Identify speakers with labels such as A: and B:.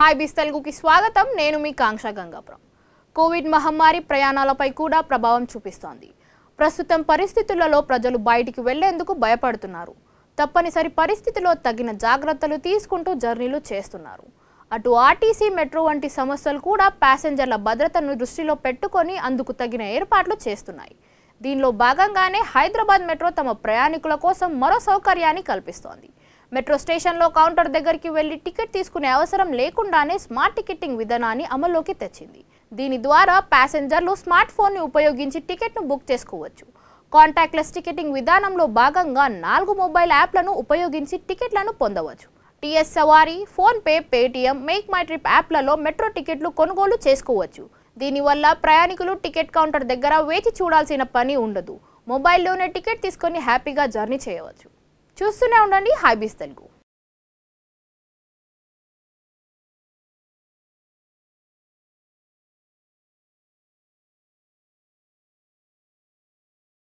A: hi బిస్ తెలుగుకి స్వాగతం నేను మీ కాంక్ష గంగాపురం కోవిడ్ మహమ్మారి ప్రయాణాలపై కూడా ప్రభావం చూపిస్తోంది ప్రస్తుతం పరిస్థితులలో ప్రజలు బయటికి వెళ్లేందుకు భయపడుతున్నారు తప్పనిసరి పరిస్థితిలో తగిన జాగ్రత్తలు తీసుకుంటూ జర్నీలు చేస్తున్నారు అటు ఆర్టీసీ మెట్రో వంటి సంస్థలు కూడా ప్యాసింజర్ల భద్రతను దృష్టిలో పెట్టుకొని అందుకు తగిన ఏర్పాట్లు చేస్తున్నాయి దీనిలో భాగంగానే హైదరాబాద్ మెట్రో తమ ప్రయాణికుల కోసం మరో సౌకర్యాన్ని కల్పిస్తోంది మెట్రో స్టేషన్లో కౌంటర్ దగ్గరికి వెళ్లి టికెట్ తీసుకునే అవసరం లేకుండానే స్మార్ట్ టికెటింగ్ విధానాన్ని అమల్లోకి తెచ్చింది దీని ద్వారా ప్యాసింజర్లు స్మార్ట్ ఫోన్ని ఉపయోగించి టికెట్ను బుక్ చేసుకోవచ్చు కాంటాక్ట్లెస్ టికెటింగ్ విధానంలో భాగంగా నాలుగు మొబైల్ యాప్లను ఉపయోగించి టికెట్లను పొందవచ్చు TS Savaari PhonePe Paytm make my trip యాప్లలో మెట్రో టికెట్లు కొనుగోలు చేసుకోవచ్చు దీనివల్ల ప్రయాణికులు టికెట్ కౌంటర్ దగ్గర వేచి చూడాల్సిన పని ఉండదు మొబైల్లోనే టికెట్ తీసుకొని హ్యాపీగా జర్నీ చేయవచ్చు చూస్తూనే ఉండండి హైబీస్ తెలుగు